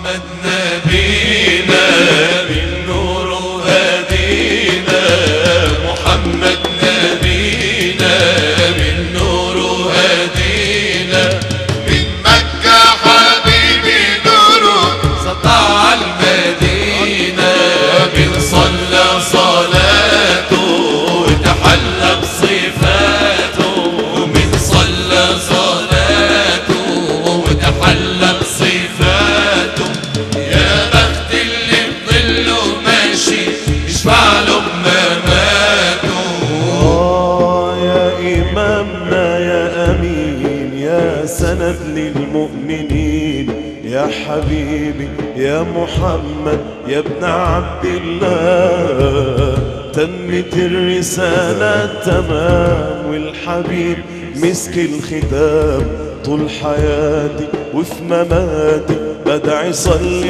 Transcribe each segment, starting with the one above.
محمد نبينا بالنور هدينا محمد نبينا بالنور هدينا من مكة حبيبي نوره سطع المدينة من صلى صلاته وتحلى بصفاته من صلى صلاته وتحلى بصفاته يا بخت اللي بظله ماشي يشفع له بمماته آه يا إمامنا يا أمين يا سند للمؤمنين يا حبيبي يا محمد يا ابن عبد الله تمت الرسالة تمام والحبيب مسك الختام طول حياتي وفي مماتي بدعي صلي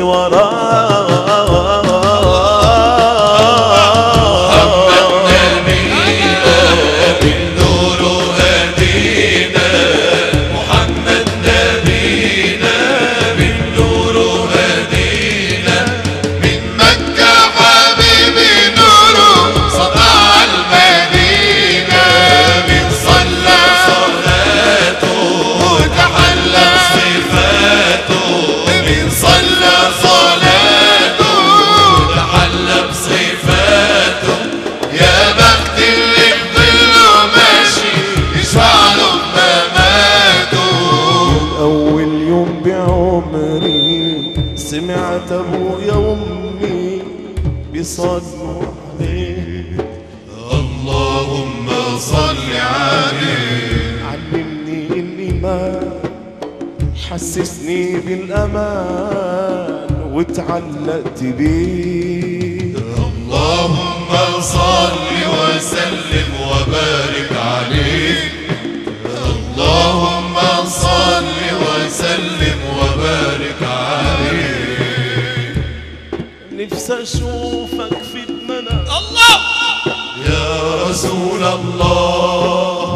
وراه نبينا بالنور هدينا محمد نبينا بالنور هدينا من مكة حبيبي نوره سطع المدينة من صلى صلاته وتحلى صفاته من صلى صلاته تحلى بصفاته يا بخت اللي بظله ماشي يشفع له بمماته أول يوم بعمري سمعت أبويا وأمي بيصلوا عليه اللهم صل عليه علمني الإيمان حسسني بالأمان وتعلقت بيه اللهم صل وسلم وبارك عليه اللهم صل وسلم وبارك عليه نفسي أشوفك في المنام يا رسول الله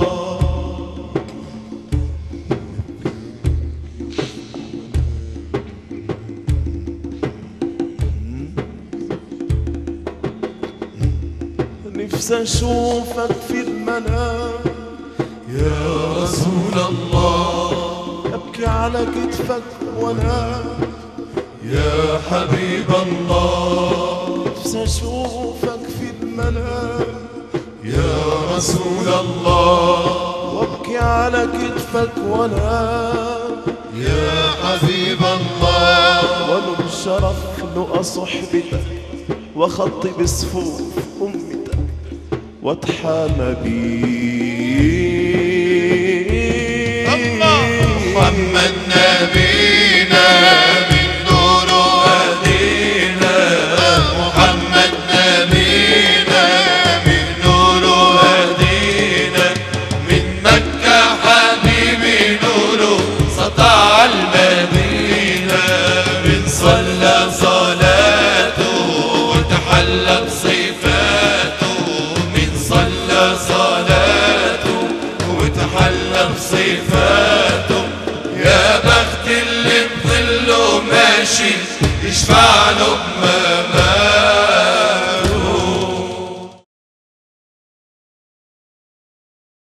نفسي أشوفك في المنام يا رسول الله أبكي على كتفك وأنام يا حبيب الله نفسي أشوفك في المنام يا رسول الله وابكي على كتفك وانام يا حبيب الله ولو الشرف لقى صحبتك وخطي بصفوف امتك واتحامى بيك محمد نبينا من نوره هدينا محمد نبينا من نوره هدينا من مكة حبيبي نوره سطع المدينة من صلى صلاته وتحلى بصفاته من صلى صلاته وتحلى بصفاته يا بخت اللي بظله ماشي يشفع له بمماته